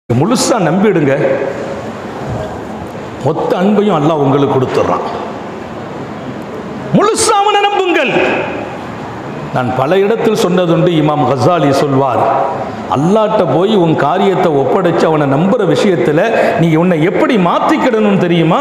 முழுசா நம்பிடுங்க மொத்த அன்பையும் அல்லாஹ் உங்களுக்கு கொடுத்துட்றான் முழுசா அவனை நம்புங்கள் நான் பல இடத்தில் சொன்னதுண்டு இமாம் கசாலி சொல்வார் அல்லாட்ட போய் உன் காரியத்தை ஒப்படைச்சு அவனை நம்புற விஷயத்துல நீ உன்னை எப்படி மாத்திக்கிடணும் தெரியுமா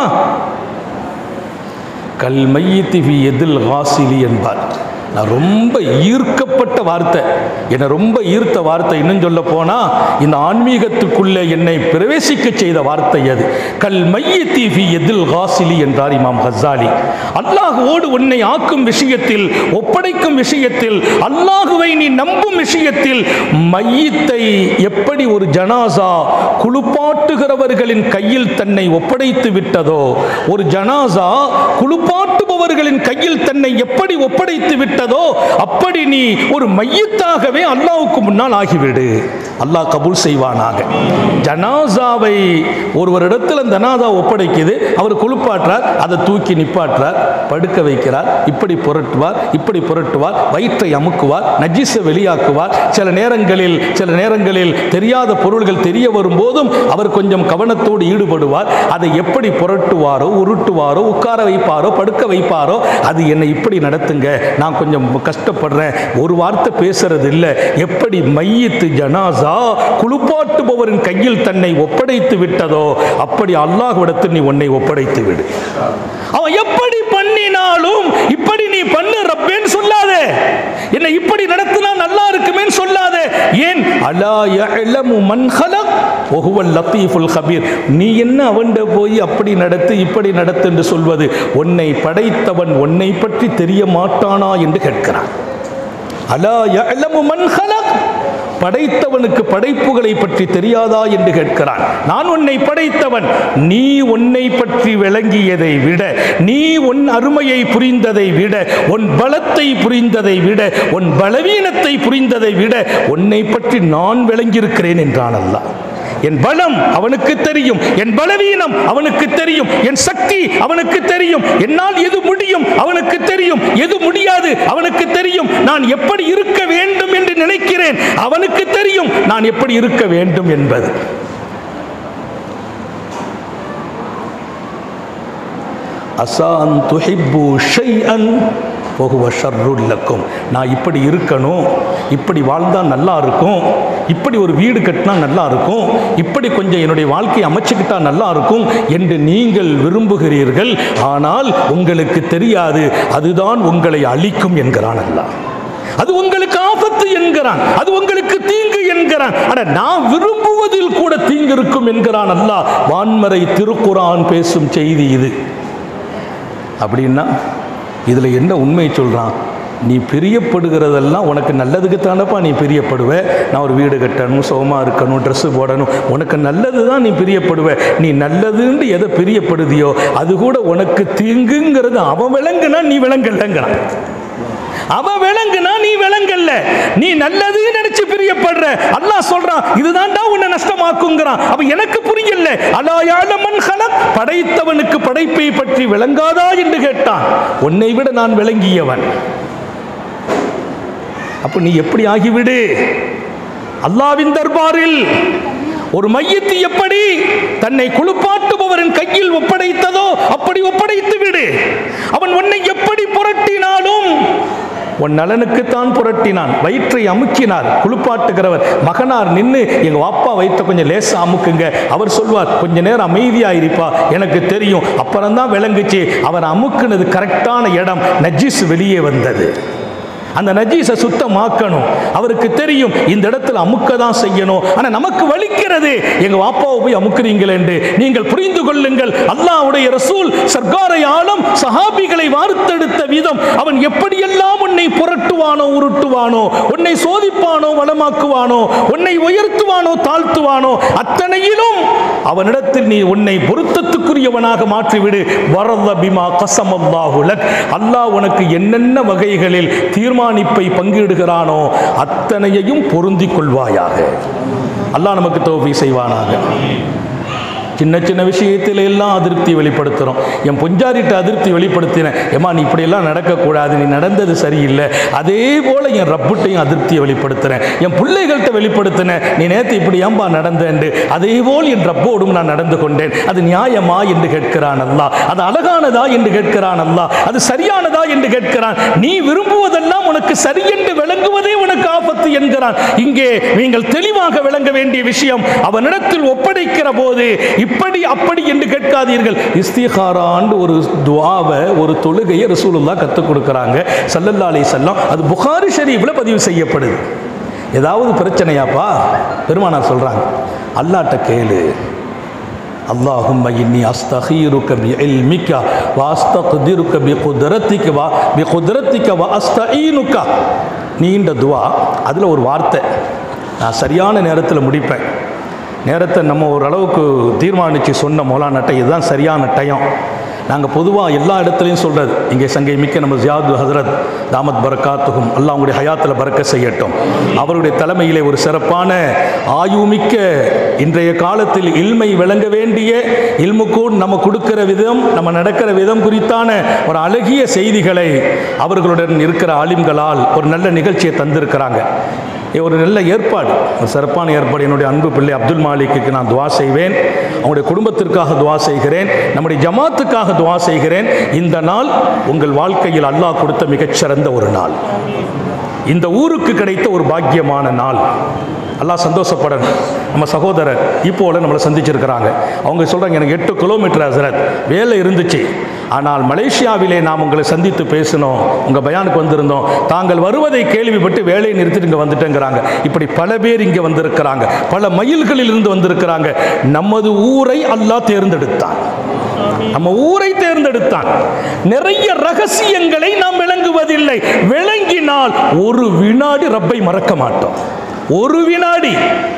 கல் மையத்தி ஃபி எதில் ஹாசிலி என்பார் நான் ரொம்ப ஈர்க்கப்பட்ட வார்த்தை என்னை ரொம்ப ஈர்த்த வார்த்தை இன்னும் சொல்ல போனா இந்த ஆன்மீகத்துக்குள்ளே என்னை பிரவேசிக்க செய்த வார்த்தை அது கல் மையத்தி ஃபி எதில் ஹாசிலி என்றார் இமாம் ஹசாலி அல்லாஹுவோடு உன்னை ஆக்கும் விஷயத்தில் ஒப்படைக்கும் விஷயத்தில் அல்லாஹுவை நீ நம்பும் விஷயத்தில் மையத்தை எப்படி ஒரு ஜனாசா குளிப்பாட்டுகிறவர்களின் கையில் தன்னை ஒப்படைத்து விட்டதோ ஒரு ஜனாசா குளிப்பாட்டுபவர்களின் கையில் தன்னை எப்படி ஒப்படைத்து விட்டதோ அப்படி நீ ஒரு மையத்தாகவே அல்லாஹ்வுக்கு முன்னால் ஆகிவிடு அல்லாஹ் கபூல் செய்வானாக ஜனாசாவை ஒருவரிடத்தில் அந்த ஜனாசா ஒப்படைக்குது அவர் குளிப்பாட்டுறார் அதை தூக்கி நிப்பாட்டுறார் படுக்க வைக்கிறார் இப்படி புரட்டுவார் இப்படி புரட்டுவார் வயிற்றை அமுக்குவார் நஜிஸை வெளியாக்குவார் சில நேரங்களில் சில நேரங்களில் தெரியாத பொருள்கள் தெரிய வரும்போதும் அவர் கொஞ்சம் கவனத்தோடு ஈடுபடுவார் அதை எப்படி புரட்டுவாரோ உருட்டுவாரோ உட்கார வைப்பாரோ படுக்க வைப்பாரோ அது என்னை இப்படி நடத்துங்க நான் கொஞ்சம் கஷ்டப்படுறேன் ஒரு வார்த்தை பேசுறது இல்லை எப்படி மையத்து ஜனாசா குளிப்பாட்டுபவரின் கையில் தன்னை ஒப்படைத்து விட்டதோ அப்படி அல்லாஹ்விடத்தில் நீ உன்னை ஒப்படைத்து விடு அவன் எப்படி பண்ணினாலும் இப்படி நீ பண்ணு ரப்பேன்னு சொல்லாதே என்னை இப்படி நடத்தினா நல்லா இருக்குமேன்னு சொல்லாதே ஏன் அலா யஅலமு மன் ஹலக் வஹுவல் லத்தீஃபுல் கபீர் நீ என்ன அவன்ட போய் அப்படி நடத்து இப்படி நடத்து என்று சொல்வது உன்னை படைத்தவன் உன்னை பற்றி தெரிய மாட்டானா என்று கேட்கிறான் அலா யஅலமு மன் ஹலக் படைத்தவனுக்கு படைப்புகளை பற்றி தெரியாதா என்று கேட்கிறான் நான் உன்னை படைத்தவன் நீ உன்னை பற்றி விளங்கியதை விட நீ உன் அருமையை புரிந்ததை விட உன் பலத்தை புரிந்ததை விட உன் பலவீனத்தை புரிந்ததை விட உன்னை பற்றி நான் விளங்கியிருக்கிறேன் என்றான் அல்லாஹ் என் பலம் அவனுக்கு தெரியும் என் பலவீனம் அவனுக்கு தெரியும் என் சக்தி அவனுக்கு தெரியும் என்னால் எது முடியும் அவனுக்கு தெரியும் எது முடியாது அவனுக்கு தெரியும் நான் எப்படி இருக்க வேண்டும் என்று நினைக்கிறேன் அவனுக்கு தெரியும் நான் எப்படி இருக்க வேண்டும் என்பது அசான் துஹிப்பு ஷைஅன் போகுவ ஷர்ருல்லக்கும் நான் இப்படி இருக்கணும் இப்படி வாழ்ந்தால் நல்லா இருக்கும் இப்படி ஒரு வீடு கட்டினா நல்லா இருக்கும் இப்படி கொஞ்சம் என்னுடைய வாழ்க்கையை அமைச்சுக்கிட்டா நல்லா இருக்கும் என்று நீங்கள் விரும்புகிறீர்கள் ஆனால் உங்களுக்கு தெரியாது அதுதான் உங்களை அழிக்கும் என்கிறான் அல்லாஹ் அது உங்களுக்கு ஆபத்து என்கிறான் அது உங்களுக்கு தீங்கு என்கிறான் அட நான் விரும்புவதில் கூட தீங்கு இருக்கும் என்கிறான் அல்லாஹ் வான்மறை திருக்குரான் பேசும் செய்தி இது அப்படின்னா இதில் என்ன உண்மை சொல்கிறான் நீ பிரியப்படுகிறதெல்லாம் உனக்கு நல்லதுக்கு தானப்பா நீ பிரியப்படுவ நான் ஒரு வீடு கட்டணும் சுகமாக இருக்கணும் ட்ரெஸ்ஸு போடணும் உனக்கு நல்லது தான் நீ பிரியப்படுவ நீ நல்லதுன்னு எதை பிரியப்படுதியோ அது கூட உனக்கு தீங்குங்கிறது அவன் விளங்குனா நீ விளங்கலங்கிறான் அவன் விளங்குனா நீ விளங்கல்ல நீ நல்லது நினைச்சு பிரியப்படுற அல்லாஹ் சொல்றான் இதுதான்டா உன்னை நஷ்டமாக்குங்கிறான் அப்ப எனக்கு புரியல அலா யாழமன் ஹலக் படைத்தவனுக்கு படைப்பை பற்றி விளங்காதா என்று கேட்டான் உன்னை விட நான் விளங்கியவன் அப்ப நீ எப்படி ஆகிவிடு அல்லாவின் தர்பாரில் ஒரு மையத்தை எப்படி தன்னை குளிப்பாட்டுபவரின் கையில் ஒப்படைத்ததோ அப்படி ஒப்படைத்து விடு அவன் உன்னை எப்படி புரட்டினாலும் உன் நலனுக்குத்தான் புரட்டினான் வயிற்றை அமுக்கினார் குளிப்பாட்டுகிறவர் மகனார் நின்று எங்க வாப்பா வயிற்ற கொஞ்சம் லேசா அமுக்குங்க அவர் சொல்வார் கொஞ்ச நேரம் அமைதியா இருப்பா எனக்கு தெரியும் அப்புறம்தான் விளங்குச்சு அவர் அமுக்குனது கரெக்டான இடம் நஜிஸ் வெளியே வந்தது அந்த நஜீஸை சுத்தமாக்கணும் அவருக்கு தெரியும் இந்த இடத்துல அமுக்க தான் செய்யணும் ஆனா நமக்கு வலிக்கிறது எங்க வாப்பாவை போய் அமுக்குறீங்களே என்று நீங்கள் புரிந்து கொள்ளுங்கள் அல்லாஹ்வுடைய ரசூல் சர்க்காரை ஆளும் சஹாபிகளை வார்த்தெடுத்த விதம் அவன் எப்படியெல்லாம் உன்னை புரட்டுவானோ உருட்டுவானோ உன்னை சோதிப்பானோ வளமாக்குவானோ உன்னை உயர்த்துவானோ தாழ்த்துவானோ அத்தனையிலும் அவனிடத்தில் நீ உன்னை பொருத்தத்துக்குரியவனாக மாற்றிவிடு வரத பிமா கசமல்லாஹு லக் அல்லாஹ் உனக்கு என்னென்ன வகைகளில் தீர்மானிப்பை பங்கிடுகிறானோ அத்தனையையும் பொருந்திக் கொள்வாயாக அல்லாஹ் நமக்கு தோல்வி செய்வானாக சின்ன சின்ன விஷயத்தில எல்லாம் அதிருப்தி வெளிப்படுத்துகிறோம் என் பொஞ்சாரிட்ட அதிருப்தி வெளிப்படுத்தினேன் ஏமா நீ இப்படியெல்லாம் நடக்கக்கூடாது நீ நடந்தது சரியில்லை அதே போல் என் ரப்புட்டையும் அதிருப்தியை வெளிப்படுத்துகிறேன் என் பிள்ளைகள்கிட்ட வெளிப்படுத்தினேன் நீ நேற்று இப்படி ஏன்பா நடந்தேன் அதே போல் என் ரப்போடும் நான் நடந்து கொண்டேன் அது நியாயமா என்று கேட்கிறான் அல்லா அது அழகானதா என்று கேட்கிறான் அல்லா அது சரியானதா என்று கேட்கிறான் நீ விரும்புவதெல்லாம் உனக்கு சரி என்று விளங்குவதே உனக்கு ஆபத்து என்கிறான் இங்கே நீங்கள் தெளிவாக விளங்க வேண்டிய விஷயம் அவனிடத்தில் ஒப்படைக்கிற போது இப்படி அப்படி என்று கேட்காதீர்கள் இஸ்திகாராண்டு ஒரு துவாவை ஒரு தொழுகையை ரசூலுல்லாஹ் கற்றுக் கொடுக்குறாங்க சல்லல்லா அலைஹி வஸல்லம் அது புகாரி ஷரீஃபில் பதிவு செய்யப்படுது ஏதாவது பிரச்சனையாப்பா பெருமானார் சொல்றாங்க அல்லாட்ட கேளு اللهم إني أستخيرك بعلمك وأستقدرك بقدرتك بقدرتك وأستعينك நீண்ட துவா அதில் ஒரு வார்த்தை நான் சரியான நேரத்தில் முடிப்பேன் நேரத்தை நம்ம ஓரளவுக்கு தீர்மானித்து சொன்ன மௌலானட்ட இதுதான் சரியான டயம் நாங்கள் பொதுவாக எல்லா இடத்துலையும் சொல்கிறது இங்கே சங்கை மிக்க நம்ம ஜியாது ஹசரத் தாமத் பரக்காத்துகும் அல்லாஹ் உங்களுடைய ஹயாத்தில் பறக்க செய்யட்டும் அவருடைய தலைமையிலே ஒரு சிறப்பான ஆயுமிக்க இன்றைய காலத்தில் இல்மை விளங்க வேண்டிய இல்முக்கூன் நம்ம கொடுக்கிற விதம் நம்ம நடக்கிற விதம் குறித்தான ஒரு அழகிய செய்திகளை அவர்களுடன் இருக்கிற ஆலிம்களால் ஒரு நல்ல நிகழ்ச்சியை தந்திருக்கிறாங்க இது ஒரு நல்ல ஏற்பாடு ஒரு சிறப்பான ஏற்பாடு என்னுடைய அன்பு பிள்ளை அப்துல் மாலிக்கு நான் துவா செய்வேன் அவங்களுடைய குடும்பத்திற்காக துவா செய்கிறேன் நம்முடைய ஜமாத்துக்காக துவா செய்கிறேன் இந்த நாள் உங்கள் வாழ்க்கையில் அல்லாஹ் கொடுத்த மிகச்சிறந்த ஒரு நாள் இந்த ஊருக்கு கிடைத்த ஒரு பாக்கியமான நாள் அல்லாஹ் சந்தோஷப்படணும் நம்ம சகோதரர் இப்போல நம்மளை சந்திச்சிருக்கிறாங்க அவங்க சொல்கிறாங்க எனக்கு எட்டு கிலோமீட்டர் ஹசரத் வேலை இருந்துச்சு ஆனால் மலேசியாவிலே நாம் உங்களை சந்தித்து பேசினோம் உங்கள் பயானுக்கு வந்திருந்தோம் தாங்கள் வருவதை கேள்விப்பட்டு வேலையை நிறுத்திட்டு இங்கே வந்துட்டேங்கிறாங்க இப்படி பல பேர் இங்கே வந்திருக்கிறாங்க பல மைல்களில் இருந்து வந்திருக்கிறாங்க நமது ஊரை அல்லாஹ் தேர்ந்தெடுத்தான் நம்ம ஊரை தேர்ந்தெடுத்தான் நிறைய ரகசியங்களை நாம் விளங்குவதில்லை விளங்கினால் ஒரு வினாடி ரப்பை மறக்க மாட்டோம் ஒரு வினாடி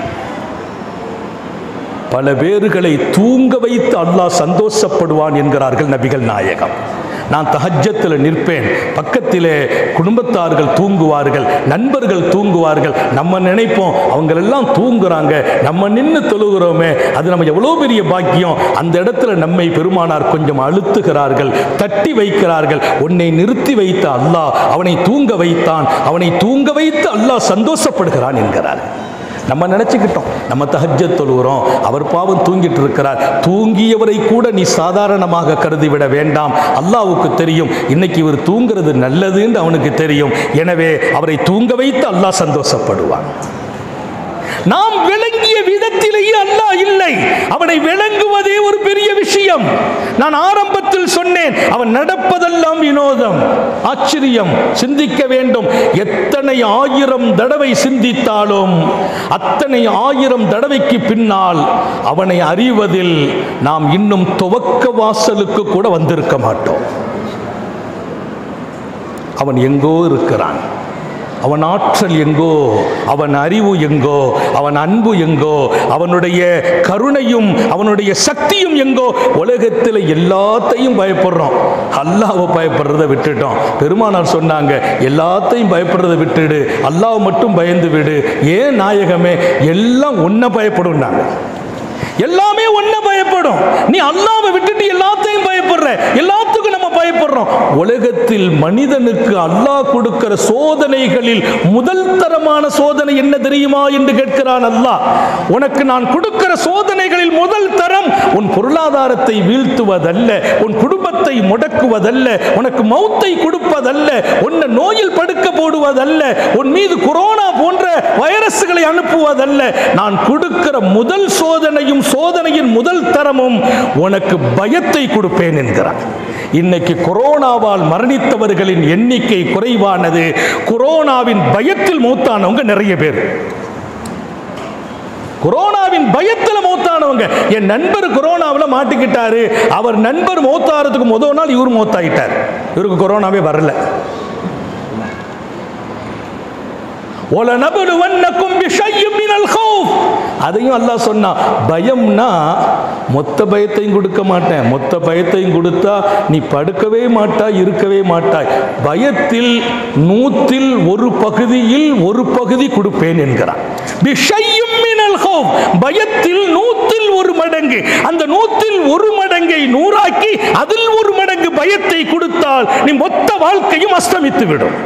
பல பேர்களை தூங்க வைத்து அல்லாஹ் சந்தோஷப்படுவான் என்கிறார்கள் நபிகள் நாயகம் நான் தஹஜத்தில் நிற்பேன் பக்கத்திலே குடும்பத்தார்கள் தூங்குவார்கள் நண்பர்கள் தூங்குவார்கள் நம்ம நினைப்போம் அவங்களெல்லாம் தூங்குறாங்க நம்ம நின்று தொழுகிறோமே அது நம்ம எவ்வளோ பெரிய பாக்கியம் அந்த இடத்துல நம்மை பெருமானார் கொஞ்சம் அழுத்துகிறார்கள் தட்டி வைக்கிறார்கள் உன்னை நிறுத்தி வைத்த அல்லாஹ் அவனை தூங்க வைத்தான் அவனை தூங்க வைத்து அல்லாஹ் சந்தோஷப்படுகிறான் என்கிறார் நம்ம நினச்சிக்கிட்டோம் நம்ம தஹஜ்ஜத் தொழுகிறோம் அவர் பாவம் தூங்கிட்டு இருக்கிறார் தூங்கியவரை கூட நீ சாதாரணமாக கருதி விட வேண்டாம் அல்லாஹ்வுக்கு தெரியும் இன்னைக்கு இவர் தூங்குறது நல்லதுன்னு அவனுக்கு தெரியும் எனவே அவரை தூங்க வைத்து அல்லாஹ் சந்தோஷப்படுவான் நாம் விளங்கிய விதத்திலேயே அல்லாஹ் இல்லை அவனை விளங்குவதே ஒரு பெரிய விஷயம் நான் ஆரம்பத்தில் சொன்னேன் அவன் நடப்பதெல்லாம் வினோதம் ஆச்சரியம் சிந்திக்க வேண்டும் எத்தனை ஆயிரம் தடவை சிந்தித்தாலும் அத்தனை ஆயிரம் தடவைக்கு பின்னால் அவனை அறிவதில் நாம் இன்னும் துவக்க வாசலுக்கு கூட வந்திருக்க மாட்டோம் அவன் எங்கோ இருக்கிறான் அவன் ஆற்றல் எங்கோ அவன் அறிவு எங்கோ அவன் அன்பு எங்கோ அவனுடைய கருணையும் அவனுடைய சக்தியும் எங்கோ உலகத்தில் எல்லாத்தையும் பயப்படுறோம் அல்லாவை பயப்படுறதை விட்டுட்டோம் பெருமானார் சொன்னாங்க எல்லாத்தையும் பயப்படுறதை விட்டுடு அல்லாஹ் மட்டும் பயந்து விடு ஏன் நாயகமே எல்லாம் ஒன்றை பயப்படும்னாங்க எல்லாமே ஒன்ன பயப்படும் நீ அல்லாவை விட்டுட்டு எல்லாத்தையும் பயப்படுற எல்லாத்துக்கும் நம்ம பயப்படுறோம் உலகத்தில் மனிதனுக்கு அல்லாஹ் கொடுக்கிற சோதனைகளில் முதல் தரமான சோதனை என்ன தெரியுமா என்று கேட்கிறான் அல்லாஹ் உனக்கு நான் கொடுக்கிற சோதனைகளில் முதல் தரம் உன் பொருளாதாரத்தை வீழ்த்துவதல்ல உன் குடும்பத்தை முடக்குவதல்ல உனக்கு மௌத்தை கொடுப்பதல்ல உன்னை நோயில் படுக்க போடுவதல்ல உன் மீது கொரோனா போன்ற வைரஸ்களை அனுப்புவதல்ல நான் கொடுக்கிற முதல் சோதனையும் சோதனையின் முதல் தரமும் உனக்கு பயத்தை கொடுப்பேன் என்கிறார் இன்னைக்கு கொரோனாவால் மரணித்தவர்களின் எண்ணிக்கை குறைவானது கொரோனாவின் பயத்தில் மூத்தானவங்க நிறைய பேர் கொரோனாவின் பயத்தில் மௌத்தானவங்க என் நண்பர் கொரோனாவில் மாட்டிக்கிட்டாரு அவர் நண்பர் மௌத்தாறதுக்கு முதல் நாள் இவர் மௌத்தாயிட்டார் இவருக்கு கொரோனாவே வரல وَلَنَبْلُوَنَّكُمْ بِشَيْءٍ مِنَ الْخَوْفِ அதையும் அல்லாஹ் சொன்னா பயம்னா மொத்த பயத்தையும் கொடுக்க மாட்டேன் மொத்த பயத்தையும் கொடுத்தா நீ படுக்கவே மாட்டாய் இருக்கவே மாட்டாய் பயத்தில் நூத்தில் ஒரு பகுதியில் ஒரு பகுதி கொடுப்பேன் என்கிறான் பிஷையும் மினல் ஹௌஃப். பயத்தில் நூத்தில் ஒரு மடங்கு அந்த நூத்தில் ஒரு மடங்கை நூறாக்கி அதில் ஒரு மடங்கு பயத்தை கொடுத்தால் நீ மொத்த வாழ்க்கையும் அஸ்தமித்து விடும்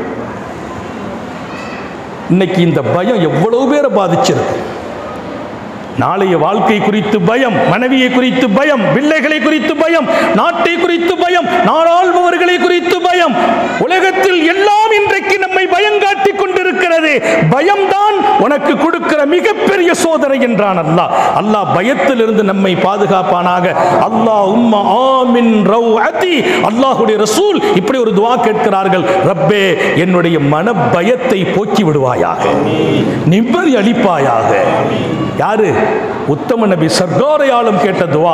இன்னைக்கு இந்த பயம் எவ்வளவு பேரை பாதிச்சிருக்கு நாளைய வாழ்க்கை குறித்து பயம் மனைவியை குறித்து பயம் பிள்ளைகளை குறித்து பயம் நாட்டை குறித்து பயம் நாடாள்பவர்களை குறித்து பயம் உலகத்தில் எல்லாம் இன்றைக்கு நம்மை பயங்காட்டி கொண்டிருக்கிறது பயம்தான் உனக்கு கொடுக்கிற மிகப்பெரிய சோதனை என்றான் அல்லாஹ் அல்லாஹ் பயத்திலிருந்து நம்மை பாதுகாப்பானாக அல்லாஹ் உம்மா ஆமின் ரவ்அதி அல்லாஹ்வுடைய ரசூல் இப்படி ஒரு துஆ கேட்கிறார்கள் ரப்பே என்னுடைய மன பயத்தை போக்கி விடுவாயாக நிம்மதி அளிப்பாயாக யாரு உத்தம நபி சர்க்காரையாலும் கேட்ட துவா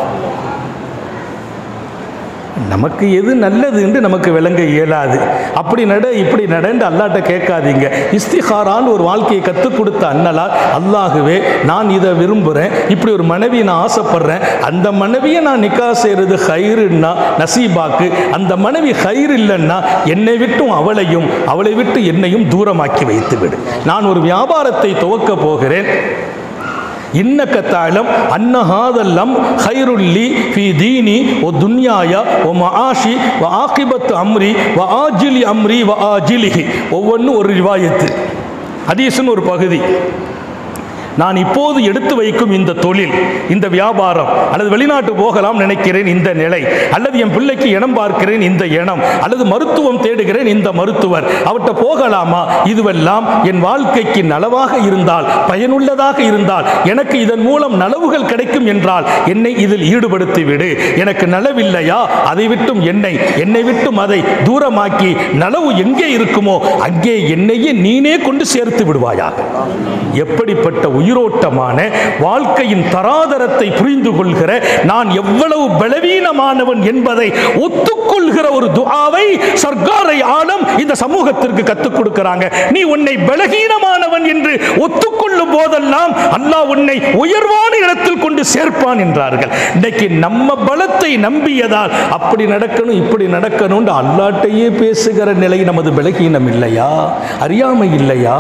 நமக்கு எது நல்லது என்று நமக்கு விளங்க இயலாது அப்படி நட இப்படி நடந்து அல்லாட்ட கேட்காதீங்க இஸ்திஹாரான்னு ஒரு வாழ்க்கையை கற்றுக் கொடுத்த அண்ணலா அல்லாஹுவே நான் இதை விரும்புகிறேன் இப்படி ஒரு மனைவி நான் ஆசைப்படுறேன் அந்த மனைவியை நான் நிக்கா செய்கிறது ஹைருன்னா நசீபாக்கு அந்த மனைவி ஹைர் இல்லைன்னா என்னை விட்டும் அவளையும் அவளை விட்டு என்னையும் தூரமாக்கி வைத்து விடு நான் ஒரு வியாபாரத்தை துவக்க போகிறேன் இன்னக்க தாளம் அன்ன ஹாதல்லம் ஹைருல்லி ஃபி தீனி ஒ துன்யாயா ஒ மஆஷி வ ஆகிபத்து அம்ரி வ ஆஜிலி அம்ரி வ ஆஜிலிஹி ஒவ்வொன்றும் ஒரு ரிவாயத்து ஹதீஸ்னு ஒரு பகுதி நான் இப்போது எடுத்து வைக்கும் இந்த தொழில் இந்த வியாபாரம் அல்லது வெளிநாட்டு போகலாம் நினைக்கிறேன் இந்த நிலை அல்லது என் பிள்ளைக்கு இனம் பார்க்கிறேன் இந்த இனம் அல்லது மருத்துவம் தேடுகிறேன் இந்த மருத்துவர் அவர்கிட்ட போகலாமா இதுவெல்லாம் என் வாழ்க்கைக்கு நலவாக இருந்தால் பயனுள்ளதாக இருந்தால் எனக்கு இதன் மூலம் நலவுகள் கிடைக்கும் என்றால் என்னை இதில் ஈடுபடுத்தி விடு எனக்கு நலவில்லையா அதை விட்டும் என்னை என்னை விட்டும் அதை தூரமாக்கி நலவு எங்கே இருக்குமோ அங்கே என்னையே நீனே கொண்டு சேர்த்து விடுவாயாக எப்படிப்பட்ட உயிரோட்டமான வாழ்க்கையின் தராதரத்தை புரிந்து கொள்கிற நான் எவ்வளவு பலவீனமானவன் என்பதை ஒத்துக்கொள்கிற ஒரு துஆவை சர்க்காரை ஆலம் இந்த சமூகத்திற்கு கற்றுக் கொடுக்கிறாங்க நீ உன்னை பலகீனமானவன் என்று ஒத்துக்கொள்ளும் போதெல்லாம் அல்லாஹ் உன்னை உயர்வான இடத்தில் கொண்டு சேர்ப்பான் என்றார்கள் இன்னைக்கு நம்ம பலத்தை நம்பியதால் அப்படி நடக்கணும் இப்படி நடக்கணும் அல்லாட்டையே பேசுகிற நிலை நமது பலகீனம் இல்லையா அறியாமை இல்லையா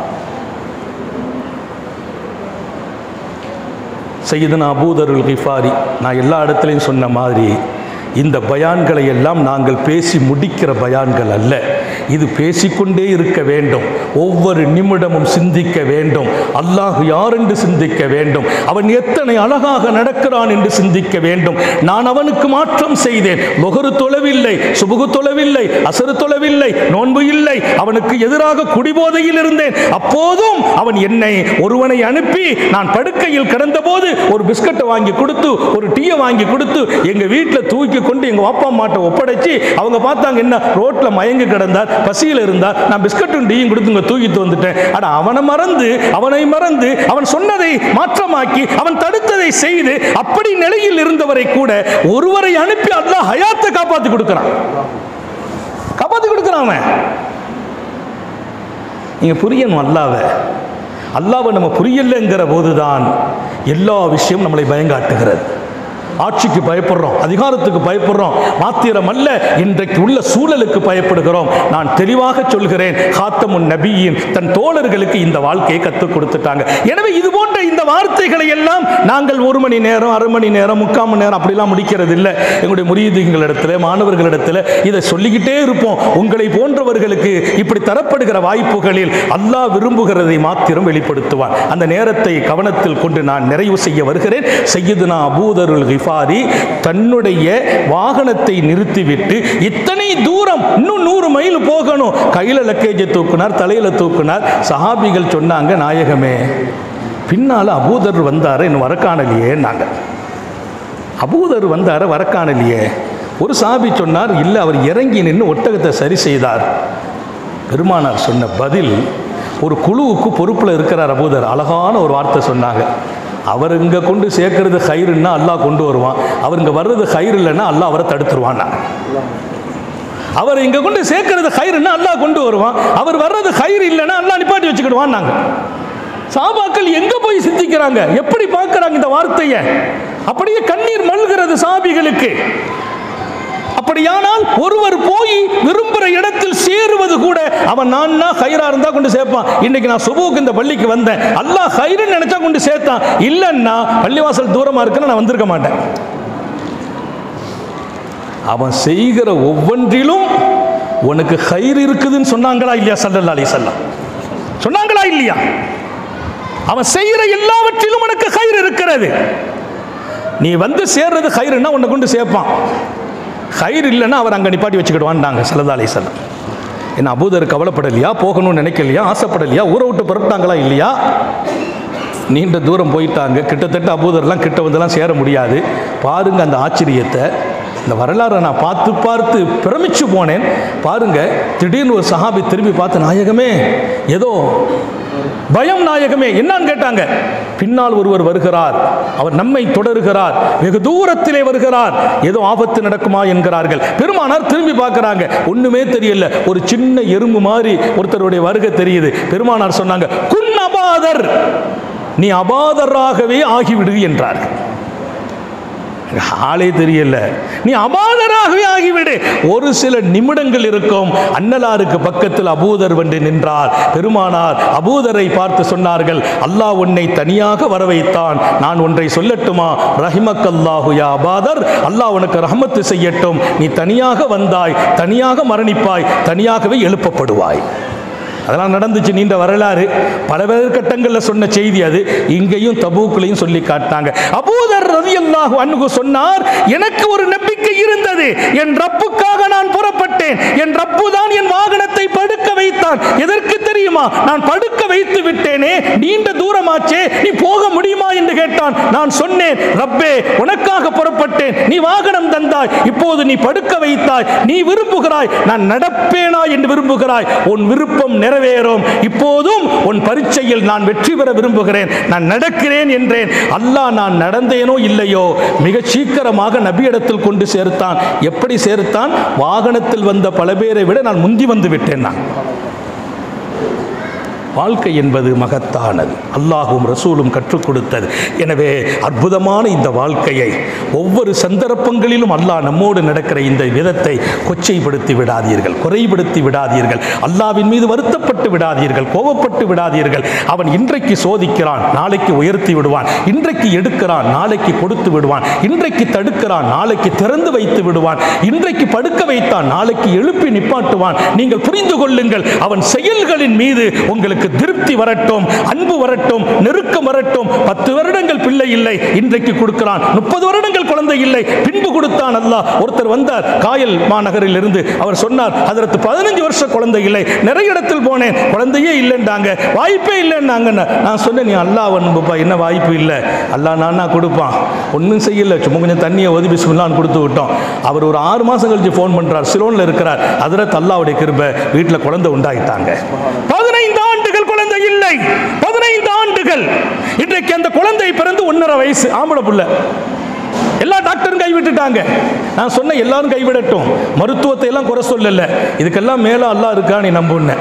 சையதுனா அபூதருல் கிஃபாரி நான் எல்லா இடத்துலையும் சொன்ன மாதிரி இந்த பயான்களை எல்லாம் நாங்கள் பேசி முடிக்கிற பயான்கள் அல்ல இது பேசிக்கொண்டே இருக்க வேண்டும் ஒவ்வொரு நிமிடமும் சிந்திக்க வேண்டும் அல்லாஹ் யார் என்று சிந்திக்க வேண்டும் அவன் எத்தனை அழகாக நடக்கிறான் என்று சிந்திக்க வேண்டும் நான் அவனுக்கு மாற்றம் செய்தேன் லொகரு தொலைவில்லை சுபுகு தொலைவில்லை அசரு தொலைவில்லை நோன்பு இல்லை அவனுக்கு எதிராக குடிபோதையில் இருந்தேன் அப்போதும் அவன் என்னை ஒருவனை அனுப்பி நான் படுக்கையில் கிடந்தபோது ஒரு பிஸ்கட்டை வாங்கி கொடுத்து ஒரு டீயை வாங்கி கொடுத்து எங்க வீட்டில் தூக்கி கொண்டு எங்க அப்பா அம்மாட்ட ஒப்படைச்சு அவங்க பார்த்தாங்க என்ன ரோட்ல மயங்கி கிடந்தார் பசியில் இருந்தார் நான் பிஸ்கட்டும் டீயும் கொடுத்து இங்க தூக்கிட்டு வந்துட்டேன் அட அவனை மறந்து அவனை மறந்து அவன் சொன்னதை மாற்றமாக்கி அவன் தடுத்ததை செய்து அப்படி நிலையில் இருந்தவரை கூட ஒருவரை அனுப்பி அல்லாஹ் ஹயாத்தை காப்பாத்தி கொடுக்கிறான் காப்பாத்தி கொடுக்கிறான் அவன் நீங்க புரியணும் அல்லாவை அல்லாவை நம்ம புரியலைங்கிற போதுதான் எல்லா விஷயம் நம்மளை பயங்காட்டுகிறது ஆட்சிக்கு பயப்படுறோம் அதிகாரத்துக்கு பயப்படுறோம் மாத்திரம் அல்ல இன்றைக்கு உள்ள சூழலுக்கு பயப்படுகிறோம் நான் தெளிவாக சொல்கிறேன் ஹாத்தமுன் நபியின் தன் தோழர்களுக்கு இந்த வாழ்க்கையை கற்றுக் கொடுத்துட்டாங்க எனவே இது போன்ற இந்த வார்த்தைகளை எல்லாம் நாங்கள் ஒரு மணி நேரம் அரை மணி நேரம் முக்கால் மணி நேரம் அப்படிலாம் முடிக்கிறது இல்லை எங்களுடைய முறியீதுகளிடத்தில் மாணவர்களிடத்தில் இதை சொல்லிக்கிட்டே இருப்போம் உங்களை போன்றவர்களுக்கு இப்படி தரப்படுகிற வாய்ப்புகளில் அல்லாஹ் விரும்புகிறதை மாத்திரம் வெளிப்படுத்துவான் அந்த நேரத்தை கவனத்தில் கொண்டு நான் நிறைவு செய்ய வருகிறேன் செய்யுதுனா அபூதருல் கிஃபாரி தன்னுடைய வாகனத்தை நிறுத்திவிட்டு இத்தனை தூரம் இன்னும் நூறு மைல் போகணும் கையில் லக்கேஜை தூக்குனார் தலையில் தூக்குனார் சஹாபிகள் சொன்னாங்க நாயகமே பின்னால் அபூதர் வந்தார் இன்னும் வரக்காணலையே நாங்கள் அபூதர் வந்தார் வரக்காணலையே ஒரு சாபி சொன்னார் இல்லை அவர் இறங்கி நின்று ஒட்டகத்தை சரி செய்தார் பெருமானார் சொன்ன பதில் ஒரு குழுவுக்கு பொறுப்பில் இருக்கிறார் அபூதர் அழகான ஒரு வார்த்தை சொன்னாங்க அவர் இங்கே கொண்டு சேர்க்கறது ஹைருன்னா அல்லாஹ் கொண்டு வருவான் அவர் இங்கே வர்றது ஹைர் இல்லைன்னா அல்லாஹ் அவரை தடுத்துருவான் அவர் இங்க கொண்டு சேர்க்கறது கயிறுன்னா அல்லாஹ் கொண்டு வருவான் அவர் வர்றது கயிறு இல்லைன்னா அல்லாஹ் நிப்பாட்டி வச்சுக்கிடுவான் நாங்க சாபாக்கள் எங்க போய் சிந்திக்கிறாங்க எப்படி பார்க்கறாங்க இந்த வார்த்தையை அப்படியே கண்ணீர் மல்கிறது சாபிகளுக்கு அப்படியானால் ஒருவர் போய் விரும்புகிற இடத்தில் சேருவது கூட அவன் நான் ஹைரா இருந்தா கொண்டு சேர்ப்பான் இன்னைக்கு நான் சுபுக்கு இந்த பள்ளிக்கு வந்தேன் அல்லாஹ் ஹைருன்னு நினைச்சா கொண்டு சேர்த்தான் இல்லைன்னா பள்ளிவாசல் தூரமா இருக்குன்னு நான் வந்திருக்க மாட்டேன் அவன் செய்கிற ஒவ்வொன்றிலும் உனக்கு கயிறு இருக்குதுன்னு சொன்னாங்களா இல்லையா சல்லல்லா அலி சல்லாம் சொன்னாங்களா இல்லையா அவன் செய்கிற எல்லாவற்றிலும் உனக்கு கயிறு இருக்கிறது நீ வந்து சேர்றது கயிறுன்னா உன்னை கொண்டு சேர்ப்பான் கயிறு இல்லைன்னா அவர் அங்கே நிப்பாட்டி வச்சுக்கிடுவான்டாங்க சல்லல்லா அலி சல்லாம் என்ன அபூதர் கவலைப்படலையா போகணும்னு நினைக்கலையா ஆசைப்படலையா ஊரை விட்டு புறப்பட்டாங்களா இல்லையா நீண்ட தூரம் போயிட்டாங்க கிட்டத்தட்ட அபூதர்லாம் கிட்ட வந்துலாம் சேர முடியாது பாருங்க அந்த ஆச்சரியத்தை இந்த வரலாறை நான் பார்த்து பார்த்து பிரமிச்சு போனேன் பாருங்க திடீர்னு ஒரு சஹாபி திரும்பி பார்த்து நாயகமே ஏதோ பயம் நாயகமே என்னன்னு கேட்டாங்க பின்னால் ஒருவர் வருகிறார் அவர் நம்மை தொடருகிறார் வெகு தூரத்திலே வருகிறார் ஏதோ ஆபத்து நடக்குமா என்கிறார்கள் பெருமானார் திரும்பி பார்க்கறாங்க ஒண்ணுமே தெரியல ஒரு சின்ன எறும்பு மாதிரி ஒருத்தருடைய வருகை தெரியுது பெருமானார் சொன்னாங்க குன் அபாதர் நீ அபாதராகவே ஆகிவிடு என்றார்கள் ஆளே தெரியல நீ அபாதராகவே ஆகிவிடு ஒரு சில நிமிடங்கள் இருக்கும் அன்னலாருக்கு பக்கத்தில் அபூதர் வந்து நின்றார் பெருமானார் அபூதரை பார்த்து சொன்னார்கள் அல்லாஹ் உன்னை தனியாக வர வைத்தான் நான் ஒன்றை சொல்லட்டுமா ரஹிமக்கல்லாஹு யா அபாதர் அல்லாஹ் உனக்கு ரஹமத்து செய்யட்டும் நீ தனியாக வந்தாய் தனியாக மரணிப்பாய் தனியாகவே எழுப்பப்படுவாய் அதெல்லாம் நடந்துச்சு நீண்ட வரலாறு பல பேர் கட்டங்களில் சொன்ன செய்தி அது இங்கேயும் தபூக்குலையும் சொல்லி காட்டினாங்க அபூதர் ரலியல்லாஹு அன்ஹு சொன்னார் எனக்கு ஒரு நம்பிக்கை இருந்தது என் ரப்புக்காக நான் புறப்பட்டேன் என் ரப்பு தான் என் வாகனத்தை படுக்க வைத்தான் எதற்கு தெரியுமா நான் படுக்க வைத்து விட்டேனே நீண்ட தூரமாச்சே நீ போக முடியுமா என்று கேட்டான் நான் சொன்னேன் ரப்பே உனக்காக புறப்பட்டேன் நீ வாகனம் தந்தாய் இப்போது நீ படுக்க வைத்தாய் நீ விரும்புகிறாய் நான் நடப்பேனா என்று விரும்புகிறாய் உன் விருப்பம் நிறைவேறும் இப்போதும் உன் பரீட்சையில் நான் வெற்றி பெற விரும்புகிறேன் நான் நடக்கிறேன் என்றேன் அல்லாஹ் நான் நடந்தேனோ இல்லையோ மிக சீக்கிரமாக நபியிடத்தில் கொண்டு சேர்த்தான் எப்படி சேர்த்தான் வாகனத்தில் வந்த பல பேரை விட நான் முந்தி வந்து விட்டேன் நான் வாழ்க்கை என்பது மகத்தானது அல்லாஹும் ரசூலும் கற்றுக் கொடுத்தது எனவே அற்புதமான இந்த வாழ்க்கையை ஒவ்வொரு சந்தர்ப்பங்களிலும் அல்லாஹ் நம்மோடு நடக்கிற இந்த விதத்தை கொச்சைப்படுத்தி விடாதீர்கள் குறைபடுத்தி விடாதீர்கள் அல்லாவின் மீது வருத்தப்பட்டு விடாதீர்கள் கோபப்பட்டு விடாதீர்கள் அவன் இன்றைக்கு சோதிக்கிறான் நாளைக்கு உயர்த்தி விடுவான் இன்றைக்கு எடுக்கிறான் நாளைக்கு கொடுத்து விடுவான் இன்றைக்கு தடுக்கிறான் நாளைக்கு திறந்து வைத்து விடுவான் இன்றைக்கு படுக்க வைத்தான் நாளைக்கு எழுப்பி நிப்பாட்டுவான் நீங்கள் புரிந்து கொள்ளுங்கள் அவன் செயல்களின் மீது உங்களுக்கு திருப்தி வரட்டும் அன்பு வரட்டும் நெருக்கம் வரட்டும் பத்து வருடங்கள் பிள்ளை இல்லை இன்றைக்கு கொடுக்கிறான் முப்பது வருடங்கள் குழந்தை இல்லை பின்பு கொடுத்தான் அல்லாஹ் ஒருத்தர் வந்தார் காயல் மாநகரில் இருந்து அவர் சொன்னார் அதற்கு பதினஞ்சு வருஷம் குழந்தை இல்லை நிறைய இடத்தில் போனேன் குழந்தையே இல்லைன்றாங்க வாய்ப்பே இல்லைன்னாங்க நான் சொன்னேன் நீ அல்லாஹ் அன்புப்பா என்ன வாய்ப்பு இல்லை அல்லாஹ் நானா கொடுப்பான் ஒன்றும் செய்யல சும்மா கொஞ்சம் தண்ணியை ஒதுபி பிஸ்மில்லான்னு கொடுத்து விட்டோம் அவர் ஒரு ஆறு மாசம் கழிச்சு ஃபோன் பண்றார் சிலோன்ல இருக்கிறார் அதில் அல்லாவுடைய கிருபை வீட்டில் குழந்தை உண்டாயிட்டாங்க பதினைந்து ஆண்டுகள் குழந்தை இல்லை பதினைந்து ஆண்டுகள் இன்றைக்கு அந்த குழந்தை பிறந்து ஒன்றரை வயசு ஆம்பளை புள்ள எல்லா டாக்டரும் கைவிட்டுட்டாங்க நான் சொன்ன எல்லாரும் கைவிடட்டும் மருத்துவத்தை எல்லாம் குறை சொல்லல இதுக்கெல்லாம் மேல அல்லாஹ் இருக்கா நீ நம்புன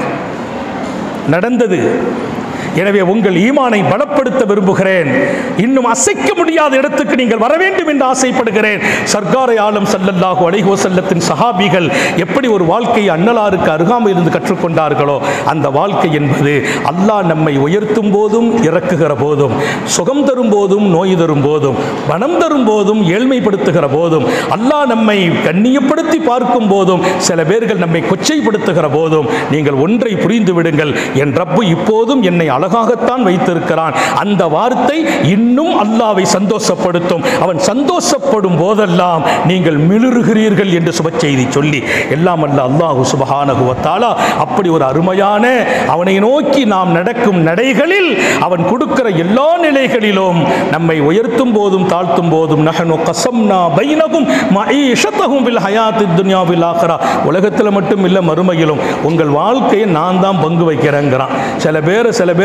நடந்தது எனவே உங்கள் ஈமானை பலப்படுத்த விரும்புகிறேன் இன்னும் அசைக்க முடியாத இடத்துக்கு நீங்கள் வர வேண்டும் என்று ஆசைப்படுகிறேன் சர்க்காரை ஆலம் சல்லல்லாஹு அலைஹி வஸல்லத்தின் சஹாபிகள் எப்படி ஒரு வாழ்க்கையை அன்னலாருக்கு அருகாமையில் இருந்து கற்றுக்கொண்டார்களோ அந்த வாழ்க்கை என்பது அல்லாஹ் நம்மை உயர்த்தும் போதும் இறக்குகிற போதும் சுகம் தரும் போதும் நோய் தரும் போதும் பணம் தரும் போதும் ஏழ்மைப்படுத்துகிற போதும் அல்லாஹ் நம்மை கண்ணியப்படுத்தி பார்க்கும் போதும் சில பேர்கள் நம்மை கொச்சைப்படுத்துகிற போதும் நீங்கள் ஒன்றை புரிந்து விடுங்கள் என் ரப்பு இப்போதும் என்னை அழகாகத்தான் வைத்திருக்கிறான் அந்த வார்த்தை இன்னும் அல்லாவை சந்தோஷப்படுத்தும் அவன் சந்தோஷப்படும் போதெல்லாம் நீங்கள் மிளிருகிறீர்கள் என்று சுப செய்தி சொல்லி எல்லாம் அல்ல அல்லாஹு சுபஹானஹு வ தஆலா அப்படி ஒரு அருமையான அவனை நோக்கி நாம் நடக்கும் நடைகளில் அவன் கொடுக்கிற எல்லா நிலைகளிலும் நம்மை உயர்த்தும் போதும் தாழ்த்தும் போதும் நஹனு கசம்னா பைனகும் மஈஷத்தஹும் பில் ஹயாத்தித் துன்யா பில் ஆഖിറா உலகத்தில் மட்டும் இல்லை மறுமையிலும் உங்கள் வாழ்க்கையை நான் தான் பங்கு வைக்கிறேங்கிறான் சில பேர் சில பேரை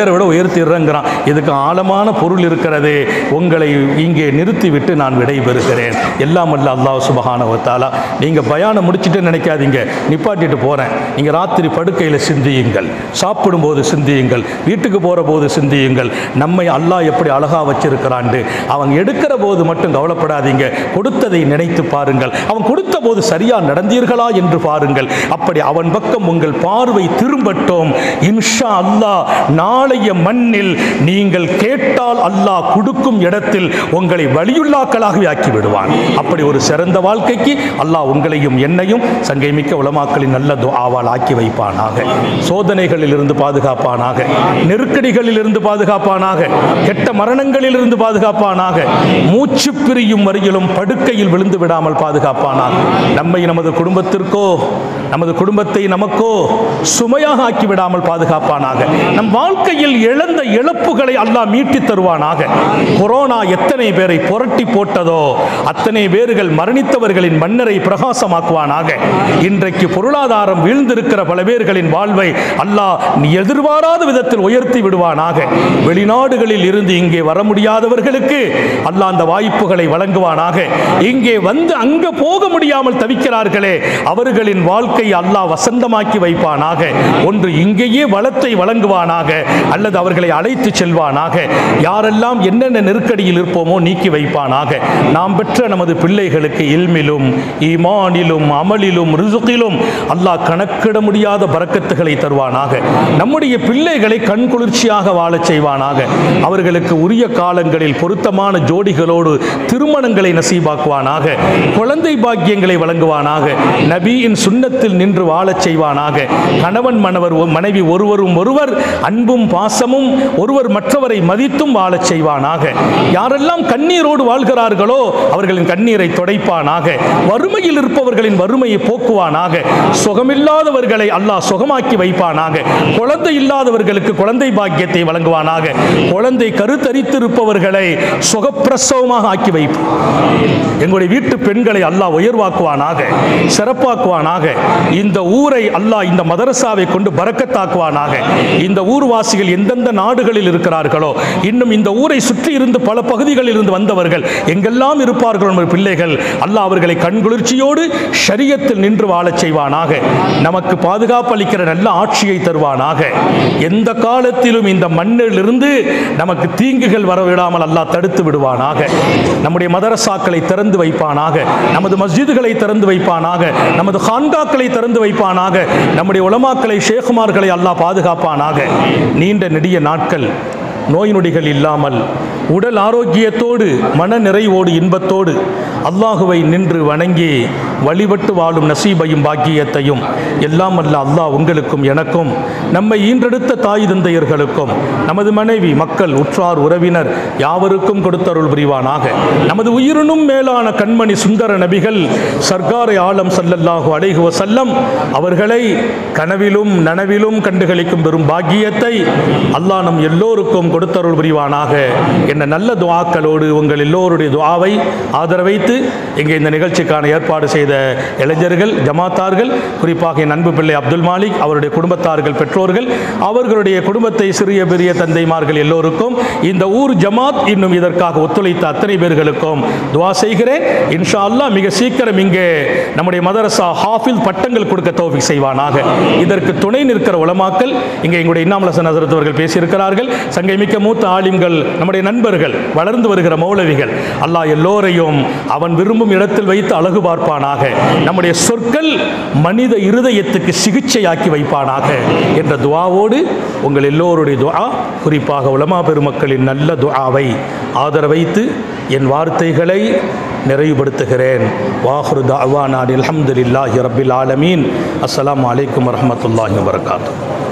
பேரை விட உயர்த்திடுறேங்கிறான் இதுக்கு ஆழமான பொருள் இருக்கிறது உங்களை இங்கே நிறுத்திவிட்டு நான் விடைபெறுகிறேன் எல்லாம் அல்ல அல்லாஹ் சுபஹானவத்தாலா நீங்கள் பயானம் முடிச்சுட்டு நினைக்காதீங்க நிப்பாட்டிட்டு போகிறேன் நீங்கள் ராத்திரி படுக்கையில் சிந்தியுங்கள் சாப்பிடும்போது சிந்தியுங்கள் வீட்டுக்கு போகிற போது சிந்தியுங்கள் நம்மை அல்லாஹ் எப்படி அழகாக வச்சிருக்கிறான்ட்டு அவன் எடுக்கிற போது மட்டும் கவலைப்படாதீங்க கொடுத்ததை நினைத்து பாருங்கள் அவன் கொடுத்த போது சரியா நடந்தீர்களா என்று பாருங்கள் அப்படி அவன் பக்கம் உங்கள் பார்வை திரும்பட்டும் இன்ஷா அல்லாஹ் நாளைய மண்ணில் நீங்கள் கேட்டால் அல்லாஹ் கொடுக்கும் இடத்தில் உங்களை வழியுள்ளாக்களாகவே ஆக்கி விடுவான் அப்படி ஒரு சிறந்த வாழ்க்கைக்கு அல்லாஹ் உங்களையும் என்னையும் சங்கை மிக்க உலமாக்களின் நல்ல துஆவால் ஆக்கி வைப்பானாக சோதனைகளில் இருந்து பாதுகாப்பானாக நெருக்கடிகளில் இருந்து பாதுகாப்பானாக கெட்ட மரணங்களில் இருந்து பாதுகாப்பானாக மூச்சு பிரியும் வரையிலும் படுக்கையில் விழுந்து விடாமல் பாதுகாப்பானாக நம்மை நமது குடும்பத்திற்கோ நமது குடும்பத்தை நமக்கோ சுமையாக ஆக்கி விடாமல் பாதுகாப்பானாக நம் வாழ்க்கையில் இழந்த இழப்புகளை அல்லாஹ் மீட்டி தருவானாக கொரோனா எத்தனை பேரை புரட்டி போட்டதோ அத்தனை பேர்கள் மரணித்தவர்களின் மன்னரை பிரகாசமாக்குவானாக இன்றைக்கு பொருளாதாரம் வீழ்ந்திருக்கிற பல பேர்களின் வாழ்வை அல்லாஹ் நீ எதிர்பாராத விதத்தில் உயர்த்தி விடுவானாக வெளிநாடுகளில் இருந்து இங்கே வர முடியாதவர்களுக்கு அல்லாஹ் அந்த வாய்ப்புகளை வழங்குவானாக இங்கே வந்து அங்க போக முடியாமல் தவிக்கிறார்களே அவர்களின் வாழ்க்கை அல்லாஹ் வசந்தமாக்கி வைப்பானாக ஒன்று இங்கேயே வளத்தை வழங்குவானாக அல்லது அவர்களை அழைத்து செல்வானாக யாரெல்லாம் என்னென்ன நெருக்கடியில் இருப்போமோ நீக்கி வைப்பானாக நாம் பெற்ற நமது பிள்ளைகளுக்கு இல்மிலும் ஈமானிலும் அமலிலும் ரிசுகிலும் அல்லாஹ் கணக்கிட முடியாத பரக்கத்துகளை தருவானாக நம்முடைய பிள்ளைகளை கண்குளிர்ச்சியாக வாழச் செய்வானாக அவர்களுக்கு உரிய காலங்களில் பொருத்தமான ஜோடிகளோடு திருமணங்களை நசீபாக்குவானாக குழந்தை பாக்கியங்களை வழங்குவானாக நபியின் சுன்னத்தில் நின்று வாழச் செய்வானாக கணவன் மணவர் மனைவி ஒருவரும் ஒருவர் அன்பும் பாசமும் ஒருவர் மற்றவரை மதித்தும் வாழச் செய்வானாக யாரெல்லாம் கண்ணீரோடு வாழ்கிறார்களோ அவர்களின் கண்ணீரை துடைப்பானாக வறுமையில் இருப்பவர்களின் வறுமையை போக்குவானாக சுகமில்லாதவர்களை அல்லாஹ் சுகமாக்கி வைப்பானாக குழந்தை இல்லாதவர்களுக்கு குழந்தை பாக்கியத்தை வழங்குவானாக குழந்தை கருத்தரித்திருப்பவர்களை சுகப்பிரசவமாக ஆக்கி வைப்பான் எங்களுடைய வீட்டு பெண்களை அல்லாஹ் உயர்வாக்குவானாக சிறப்பாக்குவானாக இந்த ஊரை அல்லாஹ் இந்த மதரசாவை கொண்டு பறக்கத்தாக்குவானாக இந்த ஊர்வாசிகள் எந்தெந்த நாடுகளில் இருக்கிறார்களோ இன்னும் இந்த ஊரை சுற்றி இருந்து பல பகுதிகளில் இருந்து வந்தவர்கள் எங்கெல்லாம் இருப்பார்களோ நம்ம பிள்ளைகள் அல்லாஹ் அவர்களை கண்குளிர்ச்சியோடு ஷரியத்தில் நின்று வாழச் செய்வானாக நமக்கு பாதுகாப்பு அளிக்கிற நல்ல ஆட்சியை தருவானாக எந்த காலத்திலும் இந்த மண்ணிலிருந்து நமக்கு தீங்குகள் வரவிடாமல் அல்லாஹ் தடுத்து விடுவானாக நம்முடைய மதரசாக்களை திறந்து வைப்பானாக நமது மஸ்ஜிதுகளை திறந்து வைப்பானாக நமது ஹான்காக்களை திறந்து வைப்பானாக நம்முடைய உலமாக்களை ஷேகுமார்களை அல்லாஹ் பாதுகாப்பானாக நீண்ட நெடிய நாட்கள் நோய் நொடிகள் இல்லாமல் உடல் ஆரோக்கியத்தோடு மன நிறைவோடு இன்பத்தோடு அல்லாஹுவை நின்று வணங்கி வழிபட்டு வாழும் நசீபையும் பாக்கியத்தையும் எல்லாம் அல்ல அல்லாஹ் உங்களுக்கும் எனக்கும் நம்மை ஈன்றெடுத்த தாய் தந்தையர்களுக்கும் நமது மனைவி மக்கள் உற்றார் உறவினர் யாவருக்கும் கொடுத்தருள் புரிவானாக நமது உயிரினும் மேலான கண்மணி சுந்தர நபிகள் சர்க்காரை ஆலம் சல்லல்லாஹு அலைஹி வஸல்லம் அவர்களை கனவிலும் நனவிலும் கண்டுகளிக்கும் பெரும் பாக்கியத்தை அல்லாஹ் நம் எல்லோருக்கும் கொடுத்தருள் புரிவானாக என்ன நல்ல துஆக்களோடு உங்கள் எல்லோருடைய துஆவை ஆதரவைத்து இங்கே இந்த நிகழ்ச்சிக்கான ஏற்பாடு செய்த இளைஞர்கள் ஜமாத்தார்கள் குறிப்பாக என் அன்பு பிள்ளை அப்துல் மாலிக் அவருடைய குடும்பத்தார்கள் பெற்றோர்கள் அவர்களுடைய குடும்பத்தை சிறிய பெரிய தந்தைமார்கள் எல்லோருக்கும் இந்த ஊர் ஜமாத் இன்னும் இதற்காக ஒத்துழைத்த அத்தனை பேர்களுக்கும் துஆ செய்கிறேன் இன்ஷா அல்லாஹ் மிக சீக்கிரம் இங்கே நம்முடைய மதரசா ஹாஃபில் பட்டங்கள் கொடுக்க தௌஃபிக் செய்வானாக இதற்கு துணை நிற்கிற உலமாக்கள் இங்கே எங்களுடைய இன்னாமலசன் ஹசரத் அவர்கள் பேசியிருக்கிறார்கள் சங்கை மிக்க மூத்த ஆலிம்கள் நம்முடைய நண்பர்கள் வளர்ந்து வருகிற மௌலவிகள் அல்லாஹ் எல்லோரையும் அவன் விரும்பும் இடத்தில் வைத்து அழகு பார்ப்பானாக நம்முடைய சொற்கள் மனித இருதயத்துக்கு சிகிச்சையாக்கி வைப்பானாக என்ற துஆவோடு உங்கள் எல்லோருடைய துஆ குறிப்பாக உலமா பெருமக்களின் நல்ல துஆவை ஆதரவைத்து என் வார்த்தைகளை நிறைவுபடுத்துகிறேன் வாஹ்ரு தாவானான் அல்ஹம்துலில்லாஹி ரப்பில் ஆலமீன் அஸ்ஸலாமு அலைக்கும் வரஹ்மத்துல்லாஹி வபரகாத்துஹு